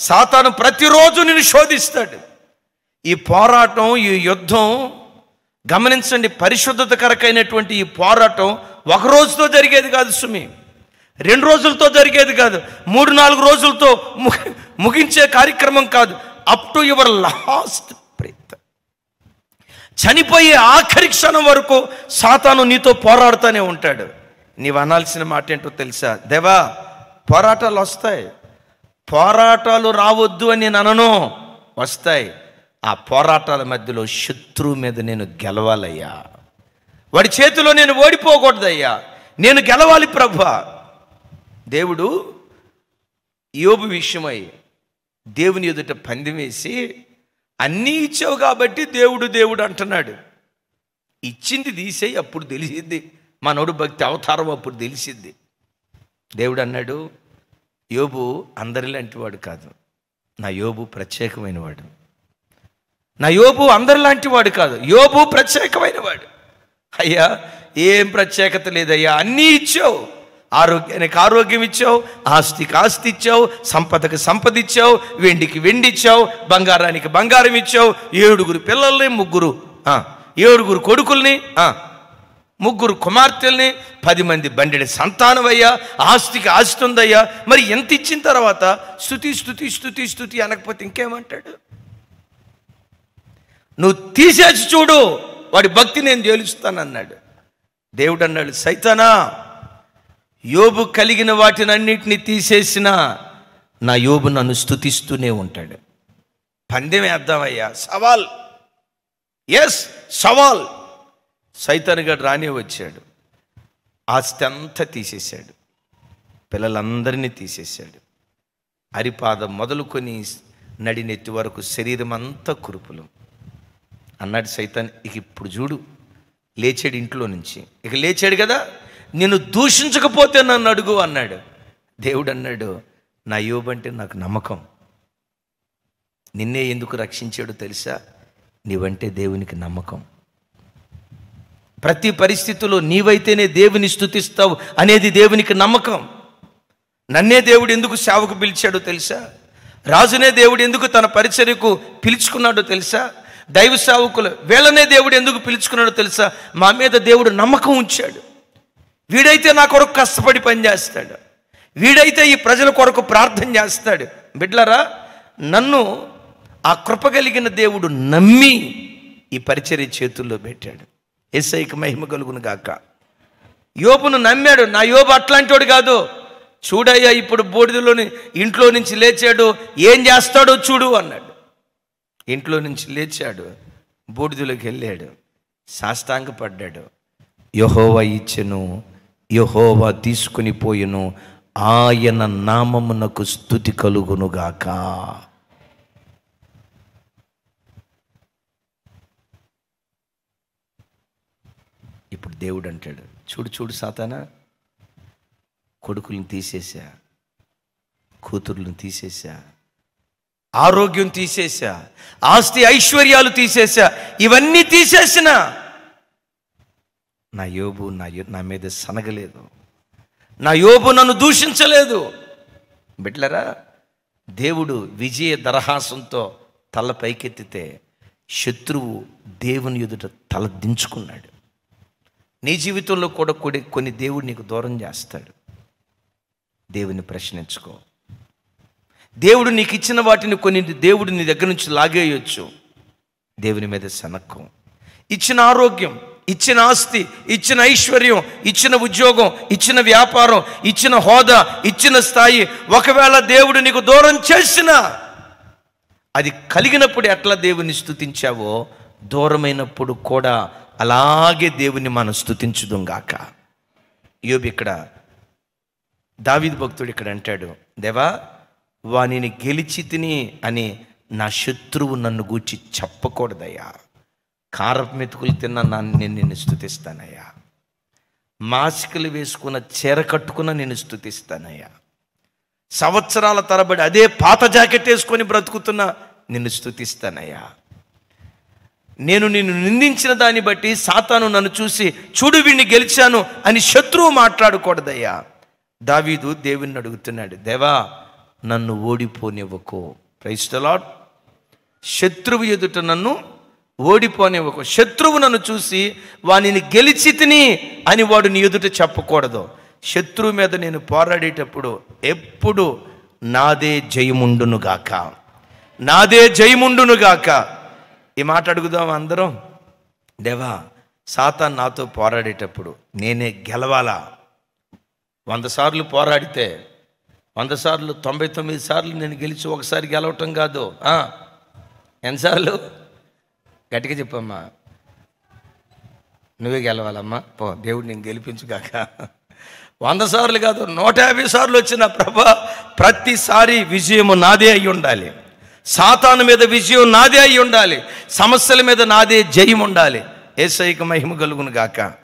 సాతాను ప్రతిరోజు నిన్ను శోధిస్తాడు ఈ పోరాటం ఈ యుద్ధం గమనించండి పరిశుద్ధత కరకైనటువంటి ఈ పోరాటం ఒక రోజుతో జరిగేది కాదు సుమి రెండు రోజులతో జరిగేది కాదు మూడు నాలుగు రోజులతో ము- ముగించే కార్యక్రమం కాదు up to your last breath చనిపోయే ఆఖరి క్షణం వరకు సాతాను నీతో పోరాడుతూనే ఉంటాడు నీవు అనాల్సిన మాట ఏంటో తెలుసా దేవా పోరాటాలు వస్తాయి పోరాటాలు రావద్దు అని నేను అనను వస్తాయి ఆ పోరాటాల మధ్యలో శత్రువు మీద నేను గెలవాలయ్యా వాడి చేతిలో నేను ఓడిపోకూడదయ్యా నేను గెలవాలి ప్రభా దేవుడు యోబు విషయమై దేవుని ఎదుట పందెం వేసి అన్నీ ఇచ్చావు కాబట్టి దేవుడు దేవుడు అంటున్నాడు ఇచ్చింది తీసేయి అప్పుడు తెలిసింది మనోడు భక్తి అవతారం అప్పుడు తెలిసింది దేవుడు అన్నాడు యోబు అందరిలాంటి వాడు కాదు నా యోబు ప్రత్యేకమైన వాడు నా యోబు అందరిలాంటి వాడు కాదు యోబు ప్రత్యేకమైన వాడు అయ్యా ఏం ప్రత్యేకత లేదయ్యా అన్నీ ఇచ్చావు ఆరోగ్యానికి ఆరోగ్యం ఇచ్చావు ఆస్తికి ఆస్తి ఇచ్చావు సంపదకి సంపద ఇచ్చావు వెండికి వెండి ఇచ్చావు బంగారానికి బంగారం ఇచ్చావు ఏడుగురు పిల్లల్ని ముగ్గురు ఆ, ఏడుగురు కొడుకుల్ని ఆ, ముగ్గురు కుమార్తెల్ని పది మంది బండిడి సంతానమయ్యా ఆస్తికి ఆస్తి ఉందయ్యా మరి ఎంత ఇచ్చిన తర్వాత స్థుతి స్థుతి స్థుతి స్థుతి అనకపోతే ఇంకేమంటాడు నువ్వు తీసేసి చూడు వాడి భక్తి నేను తేలుస్తానన్నాడు దేవుడు అన్నాడు సైతానా యోబు కలిగిన వాటినన్నిటిని తీసేసిన నా యోబు నన్ను స్థుతిస్తూనే ఉంటాడు పందెం వేద్దామయ్యా సవాల్ ఎస్ సవాల్ సైతాన్ గడు రానే వచ్చాడు ఆస్తి అంతా తీసేశాడు పిల్లలందరినీ తీసేశాడు అరిపాదం మొదలుకొని నడినెత్తి వరకు శరీరం అంతా కురుపులు అన్నాడు సైతాన్ ఇక ఇప్పుడు చూడు లేచాడు ఇంట్లో నుంచి ఇక లేచాడు కదా నేను దూషించకపోతే నన్ను అడుగు అన్నాడు దేవుడు అన్నాడు నా యోబు అంటే నాకు నమ్మకం నిన్నే ఎందుకు రక్షించాడో తెలుసా నీవంటే దేవునికి నమ్మకం ప్రతి పరిస్థితిలో నీవైతేనే దేవుని స్థుతిస్తావు అనేది దేవునికి నమ్మకం నన్నే దేవుడు ఎందుకు సేవకు పిలిచాడో తెలుసా రాజునే దేవుడు ఎందుకు తన పరిచర్యకు పిలుచుకున్నాడో తెలుసా దైవ సేవకులు వీళ్ళనే దేవుడు ఎందుకు పిలుచుకున్నాడో తెలుసా మా మీద దేవుడు నమ్మకం ఉంచాడు వీడైతే నా కొరకు కష్టపడి పనిచేస్తాడు వీడైతే ఈ ప్రజల కొరకు ప్రార్థన చేస్తాడు బిడ్లరా నన్ను ఆ కృప కలిగిన దేవుడు నమ్మి ఈ పరిచర్య చేతుల్లో పెట్టాడు ఎస్ఐకి మహిమ కలుగును గాక యోబును నమ్మాడు నా యోబు అట్లాంటోడు కాదు చూడయ్యా ఇప్పుడు బూడిదలోని ఇంట్లో నుంచి లేచాడు ఏం చేస్తాడో చూడు అన్నాడు ఇంట్లో నుంచి లేచాడు బూడిదలోకి వెళ్ళాడు సాష్టాంగపడ్డాడు యహోవా ఇచ్చెను యహోవా తీసుకుని పోయెను ఆయన నామమునకు స్థుతి కలుగునుగాక ఇప్పుడు దేవుడు అంటాడు చూడు చూడు సాతానా కొడుకులను తీసేశా కూతుర్లను తీసేశా ఆరోగ్యం తీసేశా ఆస్తి ఐశ్వర్యాలు తీసేశా ఇవన్నీ తీసేసిన నా యోబు నా యో- నా మీద సనగలేదు నా యోబు నన్ను దూషించలేదు బిడ్లరా దేవుడు విజయ దరహాసంతో తల పైకెత్తితే శత్రువు దేవుని ఎదుట తల దించుకున్నాడు నీ జీవితంలో కూడా కొన్ని కొన్ని దేవుడు నీకు దూరం చేస్తాడు దేవుని ప్రశ్నించుకో దేవుడు నీకు ఇచ్చిన వాటిని కొన్ని దేవుడు నీ దగ్గర నుంచి లాగేయొచ్చు దేవుని మీద సనక్కం ఇచ్చిన ఆరోగ్యం ఇచ్చిన ఆస్తి ఇచ్చిన ఐశ్వర్యం ఇచ్చిన ఉద్యోగం ఇచ్చిన వ్యాపారం ఇచ్చిన హోదా ఇచ్చిన స్థాయి ఒకవేళ దేవుడు నీకు దూరం చేసినా అది కలిగినప్పుడు ఎట్లా దేవుని స్థుతించావో దూరమైనప్పుడు కూడా అలాగే దేవుని మనం స్థుతించుదుంగాక యోబు ఇక్కడ దావీదు భక్తుడు ఇక్కడ అంటాడు దేవా వానిని గెలిచి తిని అని నా శత్రువు నన్ను గూర్చి చెప్పకూడదయ్యా కారపు మెతుకులు తిన్న నన్ను నేను నిన్ను స్థుతిస్తానయ్యా మాసికలు వేసుకున్న చీర కట్టుకున్న నేను స్థుతిస్తానయ్యా సంవత్సరాల తరబడి అదే పాత జాకెట్ వేసుకొని బ్రతుకుతున్న నిన్ను స్థుతిస్తానయ్యా నేను నిన్ను నిందించిన దాన్ని బట్టి సాతాను నన్ను చూసి చూడు వీడిని గెలిచాను అని శత్రువు మాట్లాడకూడదయ్యా దావీదు దేవుణ్ణి అడుగుతున్నాడు దేవా నన్ను ఓడిపోనివ్వకు ప్రైస్తలాడ్ శత్రువు ఎదుట నన్ను ఓడిపోనివ్వకు శత్రువు నన్ను చూసి వానిని గెలిచి తిని అని వాడు నీ ఎదుట చెప్పకూడదు శత్రువు మీద నేను పోరాడేటప్పుడు ఎప్పుడు నాదే జయముండునుగాక నాదే జయముండునుగాక ఈ మాట అడుగుదాం అందరం దేవా సాతాన్ నాతో పోరాడేటప్పుడు నేనే గెలవాలా వంద సార్లు పోరాడితే వంద సార్లు తొంభై తొమ్మిది సార్లు నేను గెలిచి ఒకసారి గెలవటం కాదు ఆ, ఎన్నిసార్లు గట్టిగా చెప్పమ్మా నువ్వే గెలవాలమ్మా పో దేవుడు నేను గెలిపించుగాక వంద సార్లు కాదు నూట యాభై సార్లు వచ్చిన ప్రభా ప్రతిసారి విజయము నాదే అయి ఉండాలి సాతాను మీద విజయం నాదే అయి ఉండాలి సమస్యల మీద నాదే జయం ఉండాలి ఏసైక మహిమ కలుగును గాక